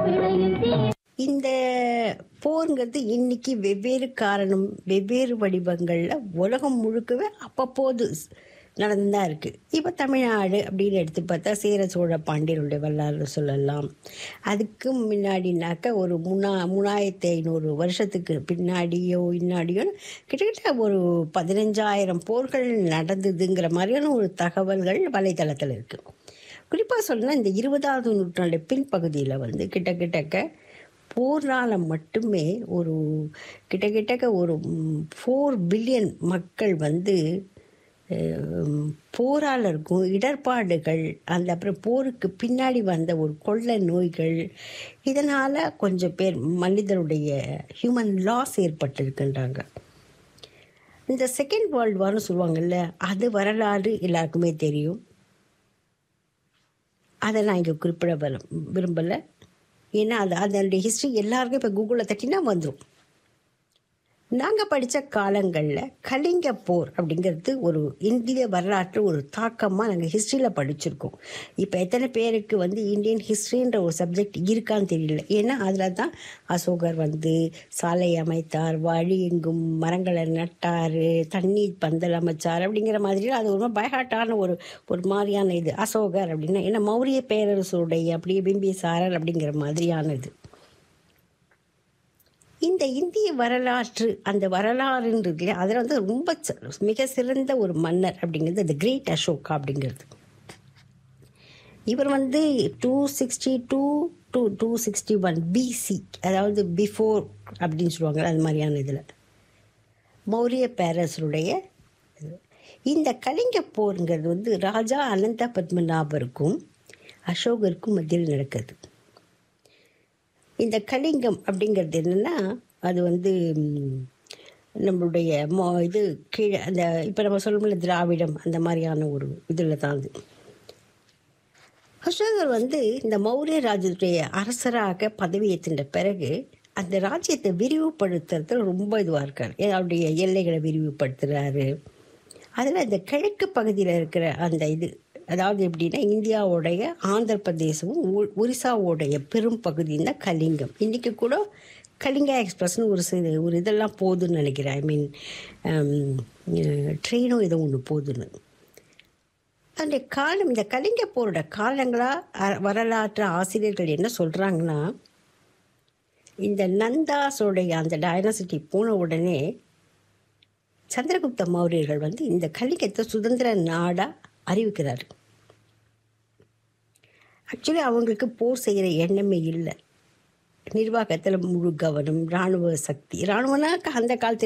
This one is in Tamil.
இந்த போருங்கிறது இன்னைக்கு வெவ்வேறு காரணம் வெவ்வேறு வடிவங்கள்ல உலகம் முழுக்கவே அப்பப்போது நடந்துதான் இருக்கு இப்போ தமிழ்நாடு அப்படின்னு எடுத்து பார்த்தா சேர சோழ பாண்டியருடைய வரலாறு சொல்லலாம் அதுக்கு முன்னாடினாக்க ஒரு மூணா மூணாயிரத்தி ஐநூறு வருஷத்துக்கு பின்னாடியோ இன்னாடியோ கிட்டத்தட்ட ஒரு பதினஞ்சாயிரம் போர்கள் நடந்ததுங்கிற மாதிரியான ஒரு தகவல்கள் வலைத்தளத்தில் இருக்குது குறிப்பாக சொல்லணும்னா இந்த இருபதாவது நூற்றாண்டு பின்பகுதியில் வந்து கிட்ட கிட்டக்க போர்னால மட்டுமே ஒரு கிட்ட கிட்டக்க ஒரு ஃபோர் பில்லியன் மக்கள் வந்து அஹ், போரால இருக்கும் இடர்பாடுகள் அந்த அப்புறம் போருக்கு பின்னாடி வந்த ஒரு கொள்ளை நோய்கள் இதனால் கொஞ்சம் பேர் மனிதனுடைய ஹியூமன் லாஸ் ஏற்பட்டிருக்கின்றாங்க இந்த செகண்ட் வேர்ல்டு வார்னு சொல்லுவாங்கல்ல அது வரலாறு எல்லாருக்குமே தெரியும் அதை நான் இங்கே குறிப்பிட வர விரும்பலை ஏன்னா அது அதனுடைய ஹிஸ்ட்ரி எல்லாருக்கும் இப்போ கூகுளில் தட்டினா வந்துடும் நாங்கள் படித்த காலங்களில் கலிங்க போர் அப்படிங்கிறது ஒரு இந்திய வரலாற்று ஒரு தாக்கமாக நாங்கள் ஹிஸ்ட்ரியில் படிச்சிருக்கோம் இப்போ எத்தனை பேருக்கு வந்து இந்தியன் ஹிஸ்ட்ரின்ற ஒரு சப்ஜெக்ட் இருக்கான்னு தெரியல ஏன்னா அதில் தான் அசோகர் வந்து சாலை அமைத்தார் வழி எங்கும் மரங்களை நட்டார் தண்ணீர் பந்தல் அமைச்சார் அப்படிங்கிற மாதிரி அது ஒரு பயஹாட்டான ஒரு ஒரு மாதிரியான இது அசோகர் அப்படின்னா ஏன்னா மௌரிய பேரரசுடைய அப்படியே பிம்பிசாரர் அப்படிங்கிற மாதிரியான இது இந்த இந்திய வரலாற்று அந்த வரலாறுன்றது இல்லையா அதில் வந்து ரொம்ப ச- மிக சிறந்த ஒரு மன்னர் அப்படிங்கிறது the கிரேட் அசோகா அப்படிங்கிறது இவர் வந்து two sixty two to two sixty one BC அதாவது பிஃபோர் அப்படின்னு சொல்லுவாங்க அது மாதிரியான இதில் மௌரிய பேரரசருடைய இது. இந்த கலிங்க போருங்கிறது வந்து ராஜா அனந்த பத்மநாபருக்கும் அசோகருக்கும் மத்தியில் நடக்குது இந்த கலிங்கம் அப்படிங்கிறது என்னென்னா அது வந்து ம், நம்மளுடைய மோ இது கீழே அந்த இப்போ நம்ம சொல்லணும்ல திராவிடம் அந்த மாதிரியான ஒரு இதில் தான் அது அசோகர் வந்து இந்த மௌரிய ராஜ்யத்துடைய அரசராக பதவியேற்றின பிறகு அந்த ராஜ்யத்தை விரிவுபடுத்துறதுல ரொம்ப இதுவாக இருக்கார் அவருடைய எல்லைகளை விரிவுபடுத்துகிறாரு அதில் இந்த கிழக்கு பகுதியில் இருக்கிற அந்த இது அதாவது எப்படின்னா இந்தியாவுடைய ஆந்திர பிரதேசமும் ஒ- ஒரிசாவுடைய பெரும் பகுதியும் தான் கலிங்கம் இன்றைக்கி கூட கலிங்கா எக்ஸ்பிரஸ்னு ஒரு சில ஒரு இதெல்லாம் போகுதுன்னு நினைக்கிறேன் ஐ மீன் ட்ரெயினும் ஏதோ ஒன்று போகுதுன்னு அந்த காலம் இந்த கலிங்க போரோட காலங்களாக வரலாற்று ஆசிரியர்கள் என்ன சொல்கிறாங்கன்னா இந்த நந்தாஸோடைய அந்த டைனசிட்டி போன உடனே சந்திரகுப்த மௌரியர்கள் வந்து இந்த கலிங்கத்தை சுதந்திர நாடாக அறிவிக்கிறாரு ஆக்சுவலி அவங்களுக்கு போர் செய்கிற எண்ணமே இல்லை நிர்வாகத்தில் முழு கவனம் இராணுவ சக்தி இராணுவம்னா அந்த காலத்து